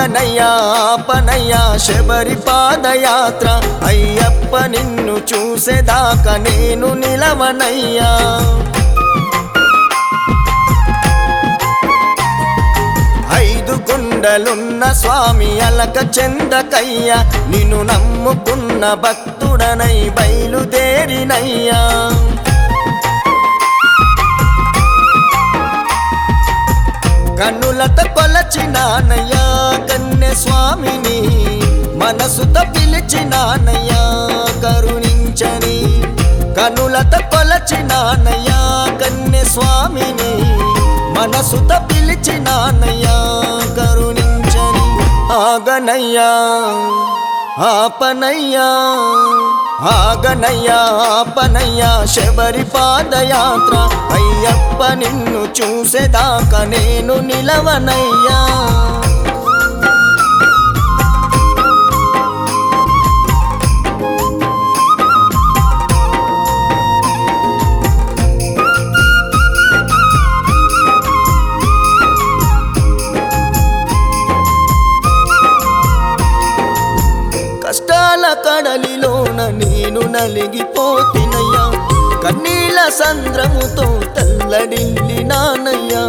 ఆగనయ్యా ఆపనయ్యా శబరి పాదయాత్ర అయ్యప్ప నిన్ను చూసేదాకా నేను నిలవనయ్యా ఐదు కొండలున్న స్వామి అలక చెందకయ్య నిన్ను నమ్ముకున్న భక్తుడనై బయలుదేరినయ్యా కన్నులత కొలచినానయ్యా కన్నె స్వామిని మనసుత పిలిచినానయ్యా కరుణించని కనులత కొలచినానయ్యా కన్నె స్వామిని మనసుత పిలిచినానయ్యా కరుణించని ఆగనయ్యా ఆపనయ్యా ఆగనయ్యా ఆపనయ్యా శబరి పాదయాత్ర అయ్యప్ప నిన్ను చూసేదాకా నేను నిలవనయ్యా కష్టాల కడలిలోన నేను నలిగిపోతినయ్యా కన్నీళ్ళ సంద్రముతో తల్లడిల్లి నానయ్యా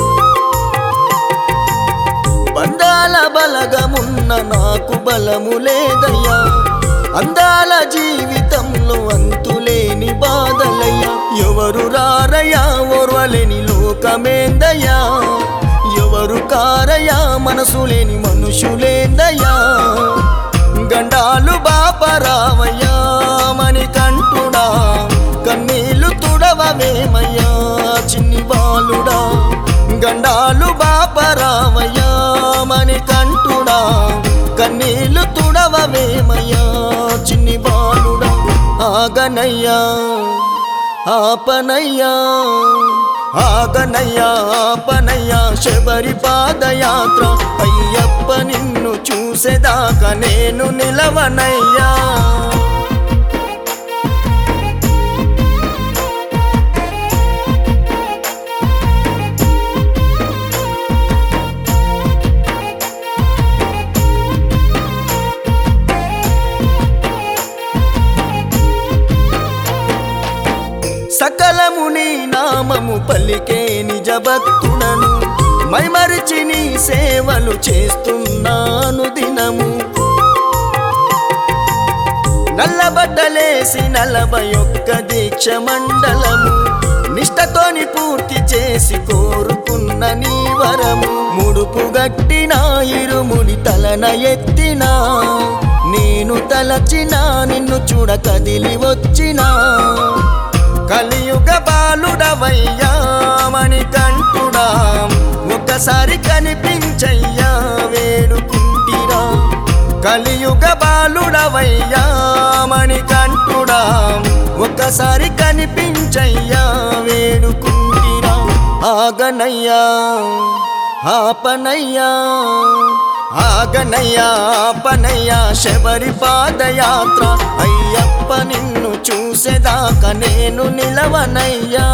బంధాల బలగమున్న నాకు బలము లేదయ్యా అందాల జీవితంలో అంతులేని బాధలయ్యా ఎవరు రారయ్యా ఓర్వలేని లోకమేందయ్యా ఎవరు కారయ్యా మనసు లేని మనుషులేందయ్యా గండాలు బాపరావయ్యా మని కంటుడా కన్నీళ్లు తుడవవేమయ్యా చిన్ని బాలుడా గండాలు బాపరావయ్యా మని కంటుడా కన్నీళ్లు తుడవవేమయ్యా చిన్ని బాలుడా ఆగనయ్యా ఆపనయ్యా ఆగనయ్యా ఆపనయ్యా శబరి పాదయాత్ర అయ్యప్ప నిన్ను చూసేదాకా నేను నిలవనయ్యా సకలము నీ నామము పలికే నిజ భక్తుడను మైమరిచి నీ సేవలు చేస్తున్నాను దినము నల్లబట్టలేసి నలభై ఒక్క దీక్ష మండలము నిష్టతోని పూర్తి చేసి కోరుకున్న నీ వరము ముడుపు గట్టిన ఇరుముడి తలన ఎత్తినా నేను తలచినా నిన్ను చూడ కదిలి వచ్చినా కలియుగ బాలుడవయ్యా మణి కంటుడా ఒకసారి కనిపించయ్యా వేడుకుంటిరా కలియుగ బాలుడవయ్యా మణి కంటుడా ఒకసారి కనిపించయ్యా వేడుకుంటిరా ఆగనయ్యా ఆపనయ్యా ఆగనయ్యా ఆపనయ్యా శబరి పాదయాత్ర అయ్యప్ప నిన్ను చూసేదాకా నేను నిలవనయ్యా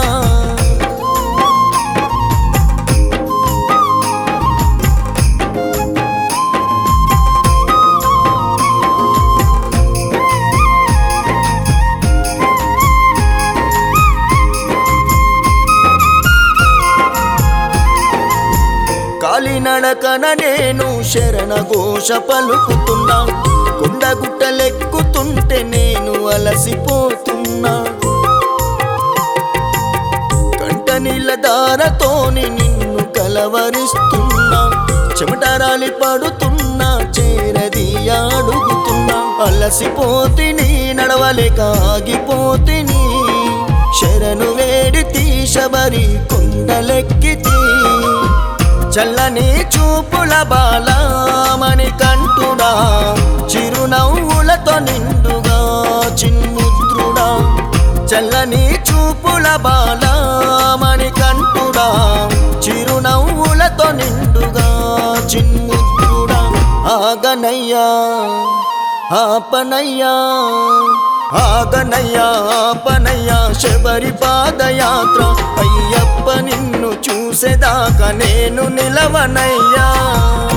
కాలినడకన నేను శరణ ఘోష పలుకుతున్నా కొండగుట్టలెక్కుతుంటే నేను అలసిపోతున్నా కంట నీళ్ళ దారతోని నిన్ను కలవరిస్తున్నా చెమటరాలి పడుతున్నా చేరది అడుగుతున్నా అలసిపోతిని నడవలేక ఆగిపోతిని శరణు వేడితి శబరి కొండలెక్కితి చల్లని చూపుల బాలమని కంటుడా చిరునవ్వులతో నిండుగా చిన్ముద్రుడా చల్లని చూపుల బాలమని కంటుడా చిరునవ్వులతో నిండుగా చిన్ముద్రుడా ఆగనయ్యా ఆపనయ్యా ఆగనయ్యా ఆపనయ్యా శబరి పాదయాత్ర అయ్యప్ప నిన్ను చూసేదాకా నేను నిలవనయ్యా